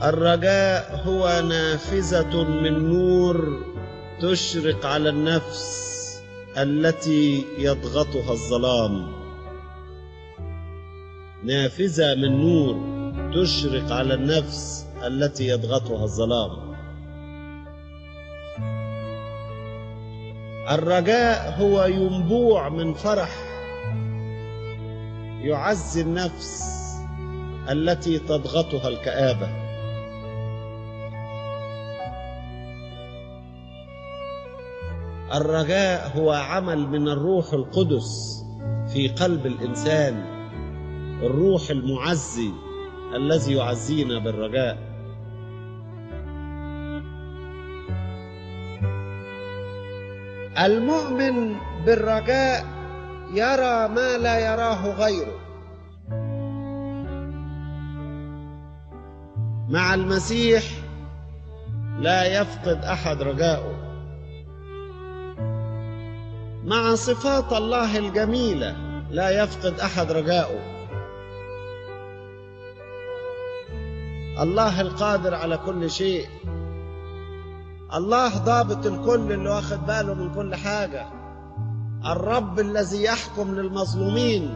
الرجاء هو نافذة من نور تشرق على النفس التي يضغطها الظلام نافذة من نور تشرق على النفس التي يضغطها الظلام الرجاء هو ينبوع من فرح يعزي النفس التي تضغطها الكآبة الرجاء هو عمل من الروح القدس في قلب الإنسان الروح المعزي الذي يعزينا بالرجاء المؤمن بالرجاء يرى ما لا يراه غيره مع المسيح لا يفقد احد رجاءه مع صفات الله الجميله لا يفقد احد رجاءه الله القادر على كل شيء الله ضابط الكل اللي واخد باله من كل حاجه الرب الذي يحكم للمظلومين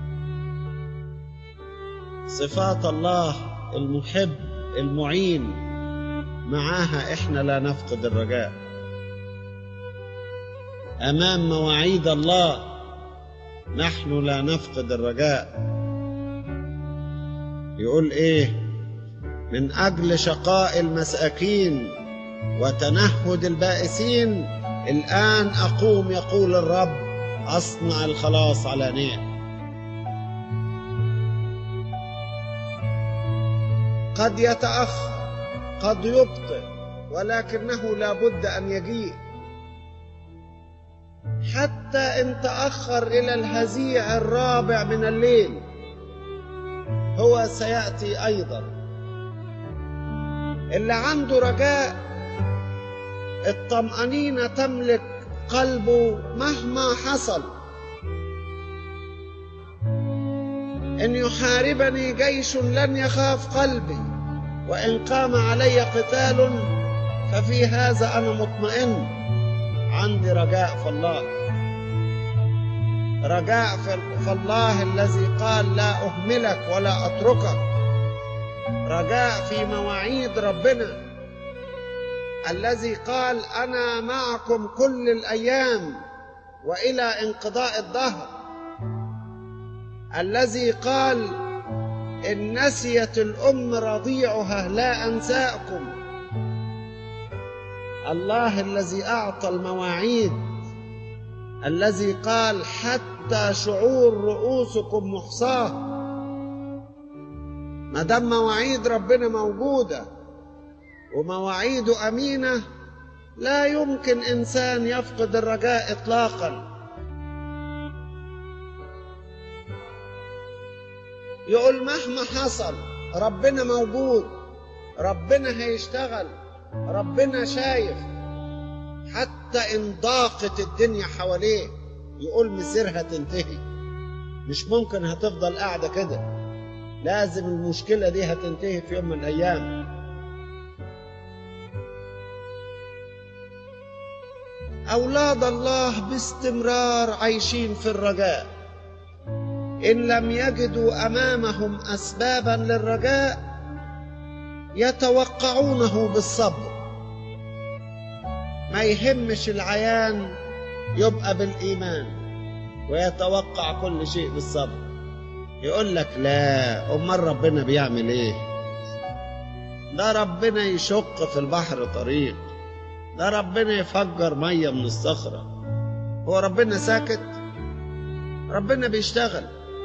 صفات الله المحب المعين معاها احنا لا نفقد الرجاء امام مواعيد الله نحن لا نفقد الرجاء يقول ايه من اجل شقاء المساكين وتنهد البائسين الان اقوم يقول الرب اصنع الخلاص علانيه قد يتاخر قد يبطئ ولكنه لا بد ان يجيء حتى ان تاخر الى الهزيع الرابع من الليل هو سياتي ايضا اللي عنده رجاء الطمانينه تملك قلبه مهما حصل ان يحاربني جيش لن يخاف قلبي وان قام علي قتال ففي هذا انا مطمئن عندي رجاء في الله رجاء في الله الذي قال لا اهملك ولا اتركك رجاء في مواعيد ربنا الذي قال انا معكم كل الايام والى انقضاء الدهر الذي قال ان نسيت الام رضيعها لا انساكم الله الذي اعطى المواعيد الذي قال حتى شعور رؤوسكم محصاه ما دام مواعيد ربنا موجوده ومواعيده امينه لا يمكن انسان يفقد الرجاء اطلاقا يقول مهما حصل ربنا موجود ربنا هيشتغل ربنا شايف حتى ان ضاقت الدنيا حواليه يقول مسيرها تنتهي مش ممكن هتفضل قاعده كده لازم المشكله دي هتنتهي في يوم من الايام اولاد الله باستمرار عايشين في الرجاء ان لم يجدوا امامهم اسبابا للرجاء يتوقعونه بالصبر ما يهمش العيان يبقى بالايمان ويتوقع كل شيء بالصبر يقول لك لا امال ربنا بيعمل ايه ده ربنا يشق في البحر طريق ده ربنا يفجر ميه من الصخره هو ربنا ساكت ربنا بيشتغل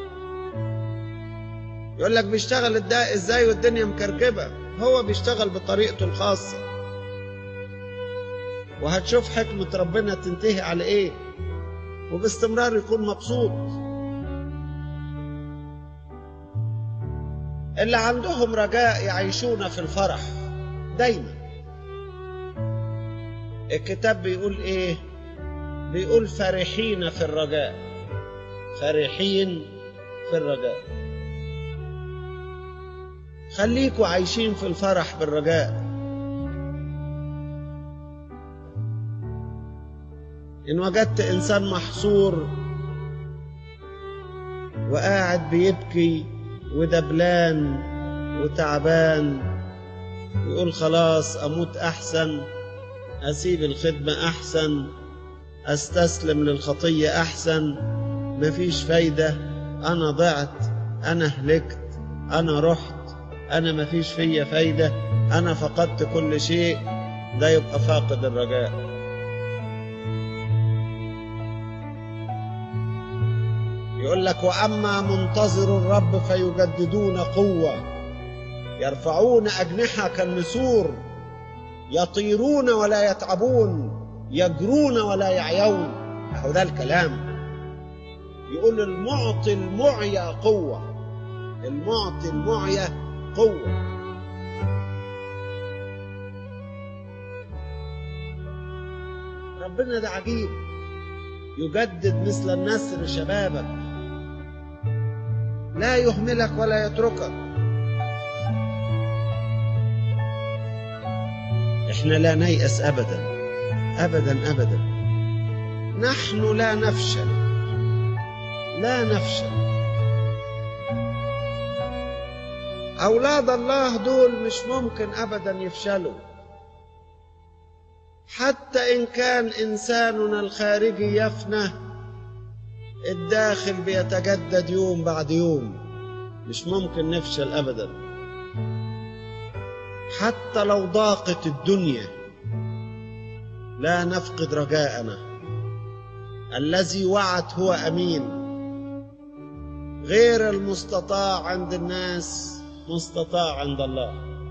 يقول لك بيشتغل ازاي والدنيا مكركبه هو بيشتغل بطريقته الخاصه وهتشوف حكمه ربنا تنتهي على ايه وباستمرار يكون مبسوط اللي عندهم رجاء يعيشون في الفرح دايما الكتاب بيقول ايه بيقول فرحين في الرجاء فرحين في الرجاء خليكوا عايشين في الفرح بالرجاء إن وجدت إنسان محصور وقاعد بيبكي ودبلان وتعبان يقول خلاص أموت أحسن أسيب الخدمة أحسن أستسلم للخطية أحسن مفيش فايدة أنا ضعت أنا هلكت أنا رحت أنا مفيش فيا فايدة أنا فقدت كل شيء ده يبقى فاقد الرجاء يقول لك وأما منتظر الرب فيجددون قوة يرفعون أجنحة كالنسور يطيرون ولا يتعبون يجرون ولا يعيون أهو ده الكلام يقول المعطي المعيا قوة المعطي المعيا قوة ربنا ده عجيب يجدد مثل النسر شبابك لا يهملك ولا يتركك احنا لا نيأس ابدا ابدا ابدا نحن لا نفشل لا نفشل اولاد الله دول مش ممكن ابدا يفشلوا حتى ان كان انساننا الخارجي يفنى الداخل بيتجدد يوم بعد يوم مش ممكن نفشل ابدا حتى لو ضاقت الدنيا لا نفقد رجاءنا الذي وعد هو امين غير المستطاع عند الناس مستطاع عند الله